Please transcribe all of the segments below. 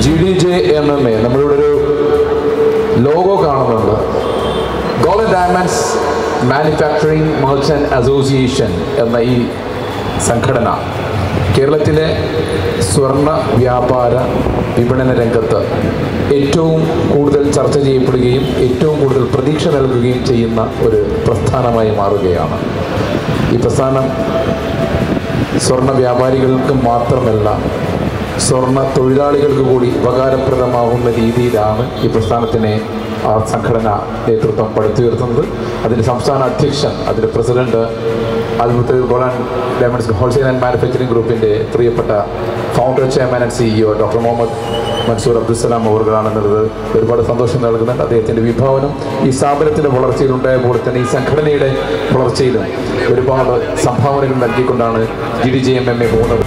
G D J M M A നമ്മളിവിടെ ഒരു logo കാണുന്നുണ്ട് golden diamonds manufacturing merchant association എന്ന ഈ സംഘടന കേരളത്തിലെ സ്വർണ്ണ വ്യാപാര വിപണന രംഗത്ത് ഏറ്റവും കൂടുതൽ ചർച്ച ചെയ്യപ്പെടുകയും ഏറ്റവും കൂടുതൽ പ്രതീക്ഷ നൽകുകയും ചെയ്യുന്ന ഒരു പ്രസ്ഥാനമായി മാറുകയാണ് ഈ പ്രസ്ഥാനം സ്വർണ്ണ വ്യാപാരികൾക്ക് മാത്രമല്ല സ്വർണ്ണ തൊഴിലാളികൾക്ക് കൂടി ഉപകാരപ്രദമാകുന്ന രീതിയിലാണ് ഈ പ്രസ്ഥാനത്തിനെ ആ സംഘടന നേതൃത്വം പടുത്തുയർത്തുന്നത് അതിൻ്റെ സംസ്ഥാന അധ്യക്ഷൻ അതിൻ്റെ പ്രസിഡന്റ് അൽമുത്തൽ golden diamonds wholesale and manufacturing ഗ്രൂപ്പിൻ്റെ പ്രിയപ്പെട്ട founder chairman and CEO doctor Muhammad Mansoor Abdussalam അവർകളാണെന്നുള്ളത് ഒരുപാട് സന്തോഷം നൽകുന്നുണ്ട് അദ്ദേഹത്തിൻ്റെ വിഭാവനം ഈ സ്ഥാപനത്തിൻ്റെ വളർച്ചയിലുണ്ടായപ്പോൾ തന്നെ ഈ സംഘടനയുടെ വളർച്ചയിലും ഒരുപാട് സംഭാവനകൾ നൽകിക്കൊണ്ടാണ് G D J M M A പോകുന്നത്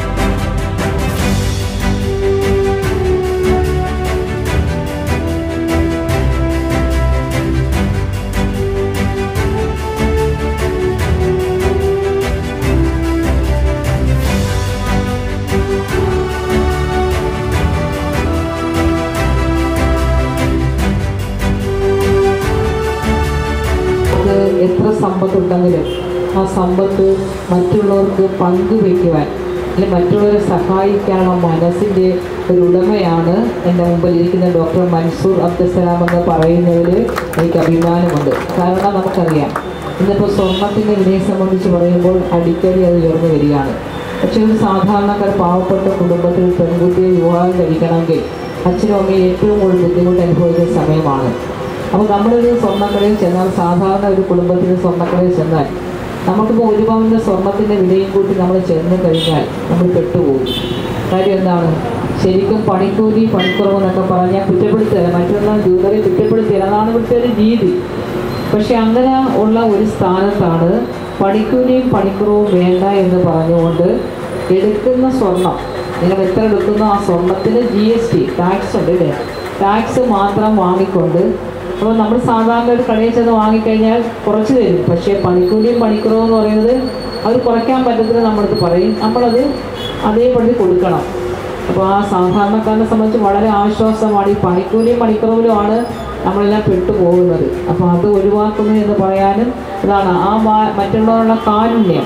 നമുക്ക് എത്ര സമ്പത്തുണ്ടെങ്കിലും ആ സമ്പത്ത് മറ്റുള്ളവർക്ക് പങ്കുവയ്ക്കുവാൻ അല്ലെങ്കിൽ മറ്റുള്ളവരെ സഹായിക്കാനുള്ള മനസ്സിൻ്റെ ഒരു ഉടമയാണ് എൻ്റെ മുമ്പിൽ ഇരിക്കുന്ന ഡോക്ടർ മൻസൂർ അബ്ദുസലാം എന്ന് പറയുന്നതിൽ എനിക്ക് അഭിമാനമുണ്ട് കാരണം നമുക്കറിയാം ഇന്നിപ്പോൾ സ്വർണത്തിൻ്റെ വിലയെ സംബന്ധിച്ച് പറയുമ്പോൾ അടിക്കടി അത് ഉയർന്നു വരികയാണ് പക്ഷേ ഒരു സാധാരണക്കാർ പാവപ്പെട്ട കുടുംബത്തിൽ പെൺകുട്ടിയെ വിവാഹം കഴിക്കണമെങ്കിൽ അച്ഛനും അമ്മയും ഏറ്റവും കൂടുതൽ ബുദ്ധിമുട്ട് അനുഭവിക്കുന്ന സമയമാണ് അപ്പോൾ നമ്മളൊരു സ്വർണ്ണക്കടയിൽ ചെന്നാൽ സാധാരണ ഒരു കുടുംബത്തിന് സ്വർണ്ണക്കടയിൽ ചെന്നാൽ നമുക്കിപ്പോൾ ഒരു പവൻ്റെ സ്വർണത്തിൻ്റെ വിലയും കൂട്ടി നമ്മൾ ചെന്ന് കഴിഞ്ഞാൽ നമ്മൾ പെട്ടുപോകും കാര്യം എന്താണ് ശരിക്കും പണിക്കൂലി പണിക്കുറവ് എന്നൊക്കെ പറഞ്ഞാൽ കുറ്റപ്പെടുത്തുക മറ്റൊന്നും ജൂതരെ കുറ്റപ്പെടുത്തുക അതാണ് ഇവിടുത്തെ ഒരു രീതി പക്ഷെ അങ്ങനെ ഉള്ള ഒരു സ്ഥാനത്താണ് പണിക്കൂലിയും പണിക്കുറവും വേണ്ട എന്ന് പറഞ്ഞുകൊണ്ട് എടുക്കുന്ന സ്വർണം നിങ്ങൾ എത്ര എടുക്കുന്നോ ആ സ്വർണത്തിന് ജി എസ് ടി ടാക്സ് ഉണ്ട് ഇല്ലേ ടാക്സ് മാത്രം വാങ്ങിക്കൊണ്ട് അപ്പോൾ നമ്മൾ സാധാരണ ഒരു കടയിൽ ചെന്ന് വാങ്ങിക്കഴിഞ്ഞാൽ കുറച്ച് തരും പക്ഷേ പണിക്കൂലിയും പണിക്കുറവും എന്ന് പറയുന്നത് അത് കുറയ്ക്കാൻ പറ്റത്തില്ല നമ്മളടുത്ത് പറയും നമ്മളത് അതേപടി കൊടുക്കണം അപ്പോൾ ആ സാധാരണക്കാരനെ സംബന്ധിച്ച് വളരെ ആശ്വാസമാണ് ഈ പണിക്കൂലിയും പണിക്കുറവിലുമാണ് നമ്മളെല്ലാം പെട്ടുപോകുന്നത് അപ്പോൾ അത് ഒഴിവാക്കുന്നു എന്ന് പറയാനും ഇതാണ് ആ മാ- മറ്റുള്ളവരുടെ കാരുണ്യം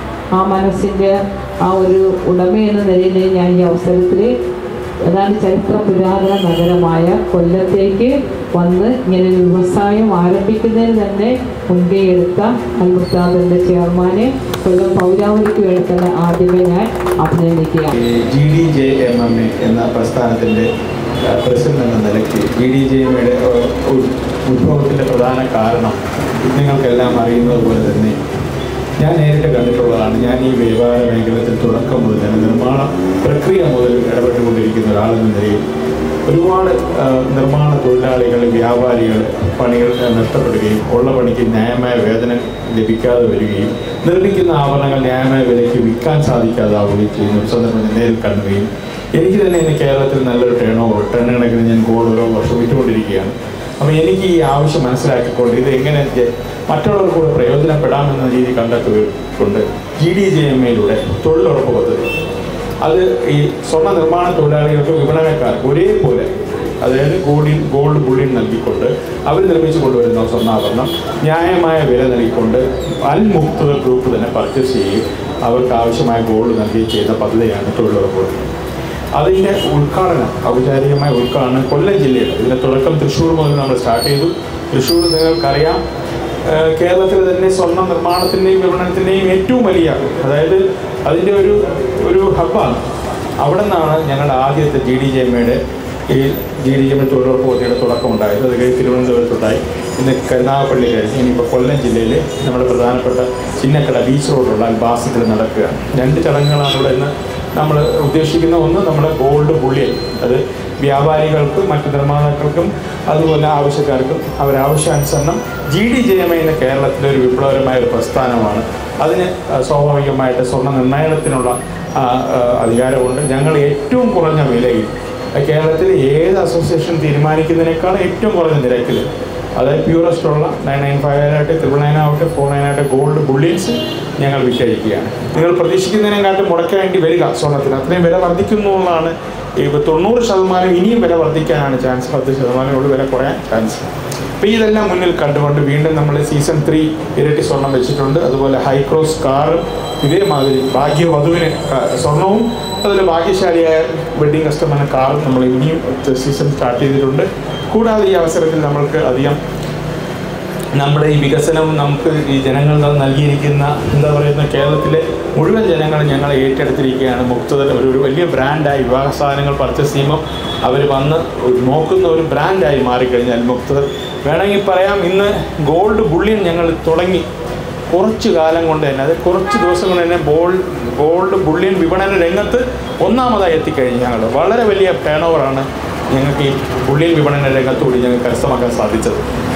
ആ മനസ്സിൻ്റെ ആ ഒരു ഉടമ എന്ന നിലയിൽ ഞാൻ ഈ അവസരത്തിൽ ഏതാണ്ട് ചരിത്ര പുരാതന നഗരമായ കൊല്ലത്തേക്ക് വന്ന് ഇങ്ങനെ ഒരു വ്യവസായം ആരംഭിക്കുന്നതിന് തന്നെ മുൻകൈ എടുത്ത അൽമുത്താദിൻ്റെ ചെയർമാനെ കൊല്ലം പൗരാവലിക്ക് വേണ്ടി തന്നെ ആദ്യമേ ഞാൻ അഭിനന്ദിക്കുകയാണ് G D J M M A എന്ന പ്രസ്ഥാനത്തിൻ്റെ പ്രസിഡന്റ് എന്ന നിലയ്ക്ക് ജി ഡി ജെ എം എയുടെ ഉത്ഭവത്തിൻ്റെ പ്രധാന കാരണം നിങ്ങൾക്കെല്ലാം അറിയുന്നത് പോലെ തന്നെ ഞാൻ നേരിട്ട് കണ്ടിട്ടുള്ളതാണ് ഞാൻ ഈ വ്യാപാര മേഖലത്തിൽ തുടക്കം മുതൽ തന്നെ നിർമ്മാണ പ്രക്രിയ മുതൽ ഇടപെട്ടുകൊണ്ടിരിക്കുന്ന ഒരാളെന്ന നിലയിൽ ഒരുപാട് ആ, നിർമ്മാണ തൊഴിലാളികൾ വ്യാപാരികൾ പണികൾ ആ, നഷ്ടപ്പെടുകയും ഉള്ള പണിക്ക് ന്യായമായ വേതനം ലഭിക്കാതെ വരികയും നിർമ്മിക്കുന്ന ആഭരണങ്ങൾ ന്യായമായ വിലയ്ക്ക് വിൽക്കാൻ സാധിക്കാതാവുകയും ചെയ്യുന്ന ഒരു സന്ദർഭം ഞാൻ നേരിൽ കാണുകയും എനിക്ക് തന്നെ ഇന്ന് കേരളത്തിൽ നല്ലൊരു ടേൺ ഓവർ ടൺ കണക്കിന് ഞാൻ ഗോൾഡ് ഓരോ വർഷം വിറ്റുകൊണ്ടിരിക്കുകയാണ് അപ്പോൾ എനിക്ക് ഈ ആവശ്യം മനസ്സിലാക്കിക്കൊണ്ട് ഇത് എങ്ങനെ ജെ- മറ്റുള്ളവർക്ക് കൂടെ പ്രയോജനപ്പെടാമെന്ന രീതി കണ്ടെത്തുകൊണ്ട് ജി ഡി ജെ എം എയിലൂടെ തൊഴിലുറപ്പ് പദ്ധതി അത് ഈ സ്വർണ്ണ നിർമ്മാണ തൊഴിലാളികൾക്ക് വിപണനക്കാർക്ക് ഒരേപോലെ അതായത് ഗോൾഡിൻ ഗോൾഡ് ബുള്ളിൻ നൽകിക്കൊണ്ട് അവർ നിർമ്മിച്ചു കൊണ്ടുവരുന്ന സ്വർണ്ണാഭരണം ന്യായമായ വില നൽകിക്കൊണ്ട് അൽ മുക്ത ഗ്രൂപ്പ് തന്നെ പർച്ചേസ് ചെയ്യുകയും അവർക്ക് ആവശ്യമായ ഗോൾഡ് നൽകുകയും ചെയ്യുന്ന പദ്ധതിയാണ് തൊഴിലുറപ്പ് പദ്ധതി അതിൻ്റെ ഉദ്ഘാടനം ഔപചാരികമായ ഉദ്ഘാടനം കൊല്ലം ജില്ലയിൽ ഇതിൻ്റെ തുടക്കം തൃശ്ശൂർ മുതൽ നമ്മൾ സ്റ്റാർട്ട് ചെയ്തു തൃശ്ശൂർ നിങ്ങൾക്കറിയാം ഏഹ് കേരളത്തിൽ തന്നെ സ്വർണ്ണ നിർമ്മാണത്തിൻ്റെയും വിപണനത്തിൻ്റെയും ഏറ്റവും വലിയ അതായത് അതിൻ്റെ ഒരു ഒരു ഹബ്ബാണ് അവിടെ നിന്നാണ് ഞങ്ങളുടെ ആദ്യത്തെ ജി ഡി ജെ എമ്മയുടെ ഈ ജി ഡി ജെ എം തൊഴിലുറപ്പ് പദ്ധതിയുടെ തുടക്കം ഉണ്ടായത് അത് കഴിഞ്ഞ് തിരുവനന്തപുരത്തുണ്ടായി ഇന്ന് കരുനാഗപ്പള്ളി കഴിഞ്ഞ് ഇനിയിപ്പോൾ കൊല്ലം ജില്ലയിൽ നമ്മുടെ പ്രധാനപ്പെട്ട ചിന്നക്കട ബീച്ച് റോഡുള്ള അൽബാസത്തിൽ നടക്കുകയാണ് രണ്ട് ചടങ്ങുകളാണ് ഇവിടെ ഇന്ന് നമ്മൾ ഉദ്ദേശിക്കുന്ന ഒന്ന് നമ്മുടെ ഗോൾഡ് ബുള്ളിയൻ അത് വ്യാപാരികൾക്കും മറ്റ് നിർമ്മാതാക്കൾക്കും അതുപോലെ ആവശ്യക്കാർക്കും അവരാവശ്യാനുസരണം ജി ഡി ജെ എം എന്ന കേരളത്തിലെ ഒരു വിപ്ലവകരമായ ഒരു പ്രസ്ഥാനമാണ് അതിന് ആ, സ്വാഭാവികമായിട്ട് സ്വർണ്ണ നിർണ്ണയനത്തിനുള്ള ആ, ആ, അധികാരമുണ്ട് ഞങ്ങൾ ഏറ്റവും കുറഞ്ഞ വിലയിൽ കേരളത്തിൽ ഏത് അസോസിയേഷൻ തീരുമാനിക്കുന്നതിനേക്കാൾ ഏറ്റവും കുറഞ്ഞ നിരക്കിൽ അതായത് പ്യൂറസ്റ്റ് ഉള്ള നയൻ നയൻ ഫൈവ് ആയിട്ട് ത്രിപിൾ നയൻ ആവട്ടെ ഫോർ നയൻ ആവട്ടെ ഗോൾഡ് ബുള്ളിയൻസ് ഞങ്ങൾ വിറ്റഴിക്കുകയാണ് നിങ്ങൾ പ്രതീക്ഷിക്കുന്നതിനെക്കാട്ടും മുടക്കേണ്ടി വരിക സ്വർണ്ണത്തിന് അത്രയും വില വർദ്ധിക്കുന്നു എന്നുള്ളതാണ് ഇപ്പോൾ തൊണ്ണൂറ് ശതമാനം ഇനിയും വില വർദ്ധിക്കാനാണ് ചാൻസ് പത്ത് ശതമാനമുള്ള വില കുറയാൻ ചാൻസ് അപ്പോൾ ഇതെല്ലാം മുന്നിൽ കണ്ടുകൊണ്ട് വീണ്ടും നമ്മൾ സീസൺ ത്രീ ഇരട്ടി സ്വർണം വെച്ചിട്ടുണ്ട് അതുപോലെ ഹൈക്രോസ് കാറും ഇതേമാതിരി ഭാഗ്യവധുവിന് ക- സ്വർണവും അതുപോലെ ഭാഗ്യശാലിയായ വെഡിങ് കസ്റ്റമറിന് കാറും നമ്മൾ ഇനിയും സീസൺ സ്റ്റാർട്ട് ചെയ്തിട്ടുണ്ട് കൂടാതെ ഈ അവസരത്തിൽ നമ്മൾക്ക് അധികം നമ്മുടെ ഈ വികസനം നമുക്ക് ഈ ജനങ്ങൾ നൽകിയിരിക്കുന്ന എന്താ പറയുന്ന കേരളത്തിലെ മുഴുവൻ ജനങ്ങളും ഞങ്ങളെ ഏറ്റെടുത്തിരിക്കുകയാണ് മുക്തത ഒരു ഒരു വലിയ ബ്രാൻഡായി വിവാഹ സാധനങ്ങൾ പർച്ചേസ് ചെയ്യുമ്പോൾ അവർ വന്ന് ഒരു നോക്കുന്ന ഒരു ബ്രാൻഡായി മാറിക്കഴിഞ്ഞാൽ മുക്തത വേണമെങ്കിൽ പറയാം ഇന്ന് ഗോൾഡ് ബുള്ളിയൻ ഞങ്ങൾ തുടങ്ങി കുറച്ച് കാലം കൊണ്ട് തന്നെ അത് കുറച്ച് ദിവസം കൊണ്ട് തന്നെ ബോൾ ഗോൾഡ് ബുള്ളിയൻ വിപണന രംഗത്ത് ഒന്നാമതായി എത്തിക്കഴിഞ്ഞു ഞങ്ങൾ വളരെ വലിയ ടേൺ ഓവറാണ് ഞങ്ങൾക്ക് ഈ ബുള്ളിയൻ വിപണന രംഗത്ത് കൂടി ഞങ്ങൾക്ക് കരസ്ഥമാക്കാൻ സാധിച്ചത്